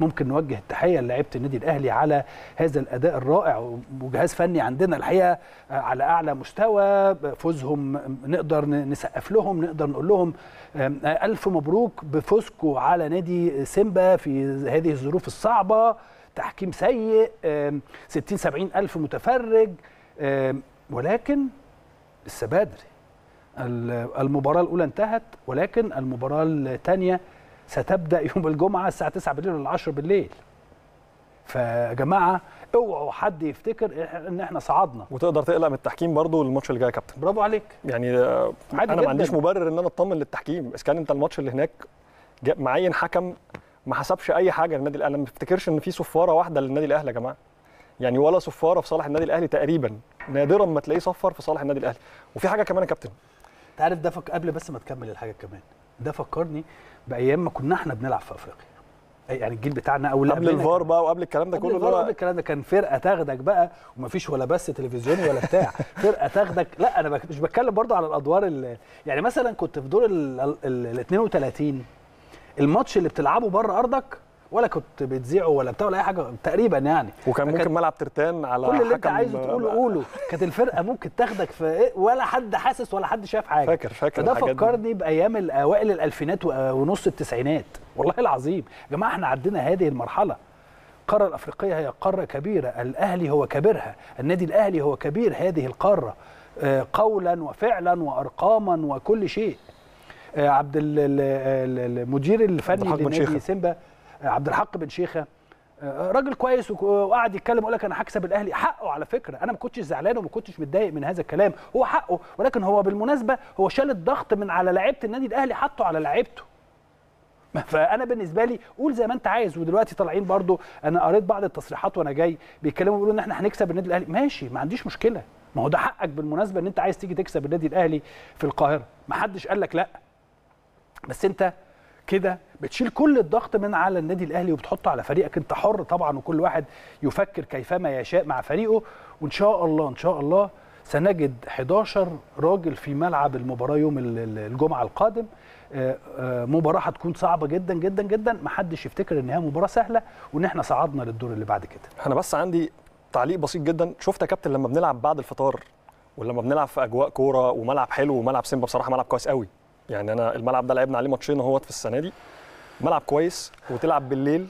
ممكن نوجه التحيه للاعيبه النادي الاهلي على هذا الاداء الرائع وجهاز فني عندنا الحقيقه على اعلى مستوى فوزهم نقدر نسقف لهم نقدر نقول لهم الف مبروك بفوزكم على نادي سيمبا في هذه الظروف الصعبه تحكيم سيء 60 70 الف متفرج ولكن لسه بدري المباراه الاولى انتهت ولكن المباراه الثانيه ستبدا يوم الجمعه الساعه 9 بالليل ولا 10 بالليل فيا جماعه اوعوا حد يفتكر ان احنا صعدنا وتقدر تقلق من التحكيم برضو الماتش اللي جاي يا كابتن برافو عليك يعني انا ما عنديش مبرر ان انا اطمن للتحكيم اذا كان انت الماتش اللي هناك معين حكم ما حسبش اي حاجه للنادي الاهلي انا ما بفتكرش ان في صفاره واحده للنادي الاهلي يا جماعه يعني ولا صفاره في صالح النادي الاهلي تقريبا نادرا ما تلاقيه صفر في صالح النادي الاهلي وفي حاجه كمان يا كابتن انت عارف ده فك... قبل بس ما تكمل الحاجه كمان ده فكرني بايام ما كنا احنا بنلعب في افريقيا يعني الجيل بتاعنا او قبل الفار بقى وقبل الكلام ده كله قبل الكلام ده كان فرقه تاخدك بقى ومفيش ولا بث تلفزيوني ولا بتاع فرقه تاخدك لا انا مش بتكلم برضو على الادوار اللي يعني مثلا كنت في دور ال 32 الماتش اللي بتلعبه بره ارضك ولا كنت بتذيعه ولا بتاع ولا اي حاجه تقريبا يعني وكان ممكن ملعب ترتان على كل اللي انت عايزه تقوله قوله كانت الفرقه ممكن تاخدك في إيه ولا حد حاسس ولا حد شاف حاجه فاكر فاكر فده فكرني بايام اوائل الالفينات ونص التسعينات والله العظيم يا جماعه احنا عدينا هذه المرحله القاره الافريقيه هي قاره كبيره الاهلي هو كبيرها النادي الاهلي هو كبير هذه القاره قولا وفعلا وارقاما وكل شيء عبد المدير الفني لنادي سيمبا عبد الحق بن شيخه راجل كويس وقعد يتكلم يقول لك انا هكسب الاهلي حقه على فكره انا ما كنتش زعلان وما كنتش متضايق من هذا الكلام هو حقه ولكن هو بالمناسبه هو شال الضغط من على لعيبه النادي الاهلي حطه على لعيبته فانا بالنسبه لي قول زي ما انت عايز ودلوقتي طالعين برضو انا قريت بعض التصريحات وانا جاي بيتكلموا بيقولوا ان احنا هنكسب النادي الاهلي ماشي ما عنديش مشكله ما هو ده حقك بالمناسبه ان انت عايز تيجي تكسب النادي الاهلي في القاهره ما حدش قال لك لا بس انت كده بتشيل كل الضغط من على النادي الاهلي وبتحطه على فريقك انت حر طبعا وكل واحد يفكر كيفما يشاء مع فريقه وان شاء الله ان شاء الله سنجد 11 راجل في ملعب المباراه يوم الجمعه القادم مباراه هتكون صعبه جدا جدا جدا ما حدش يفتكر ان هي مباراه سهله وان احنا صعدنا للدور اللي بعد كده انا بس عندي تعليق بسيط جدا شفت يا كابتن لما بنلعب بعد الفطار ولما بنلعب في اجواء كوره وملعب حلو وملعب سيمبا بصراحه ملعب كويس قوي يعني انا الملعب ده لعبنا عليه ماتشين اهوت في السنه دي ملعب كويس وتلعب بالليل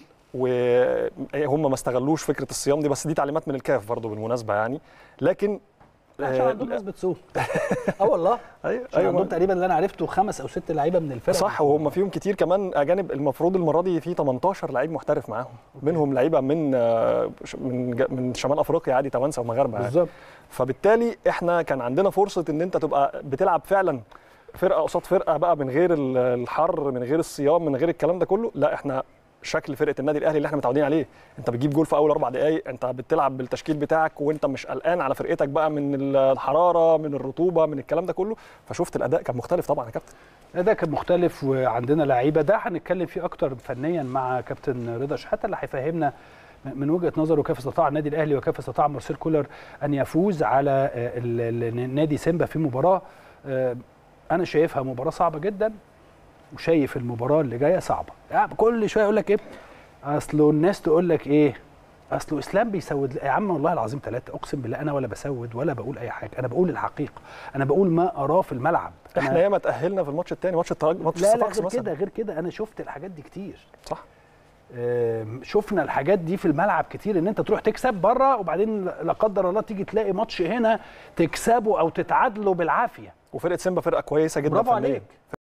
وهم ما استغلوش فكره الصيام دي بس دي تعليمات من الكاف برضو بالمناسبه يعني لكن عشان عندهم نسبه صوم اه والله ايوه عشان عندهم تقريبا اللي انا عرفته خمس او ست لعيبه من الفرق صح وهم فيهم كتير كمان اجانب المفروض المره دي في 18 لعيب محترف معاهم منهم لعيبه من من من شمال افريقيا عادي توانسه ومغاربه بالظبط فبالتالي احنا كان عندنا فرصه ان انت تبقى بتلعب فعلا فرقه قصاد فرقه بقى من غير الحر من غير الصيام من غير الكلام ده كله لا احنا شكل فرقه النادي الاهلي اللي احنا متعودين عليه انت بتجيب جول في اول اربع دقائق انت بتلعب بالتشكيل بتاعك وانت مش قلقان على فرقتك بقى من الحراره من الرطوبه من الكلام ده كله فشفت الاداء كان مختلف طبعا يا كابتن الاداء كان مختلف وعندنا لعيبه ده هنتكلم فيه اكتر فنيا مع كابتن رضا شحاته اللي هيفهمنا من وجهه نظره كيف استطاع النادي الاهلي وكيف استطاع مارسيل كولر ان يفوز على النادي سيمبا في مباراه انا شايفها مباراه صعبه جدا وشايف المباراه اللي جايه صعبه يعني كل شويه يقول لك ايه اصله الناس تقول لك ايه اصله اسلام بيسود يا عم والله العظيم ثلاثه اقسم بالله انا ولا بسود ولا بقول اي حاجه انا بقول الحقيقه انا بقول ما اراه في الملعب احنا ياما تاهلنا في الماتش الثاني ماتش الترجي ماتش لا لا غير كده غير كده انا شفت الحاجات دي كتير صح شفنا الحاجات دي في الملعب كتير ان انت تروح تكسب بره وبعدين لا قدر الله تيجي تلاقي ماتش هنا تكسبه او تتعادله بالعافيه وفرقه سيمبا فرقه كويسه جدا برافو عليك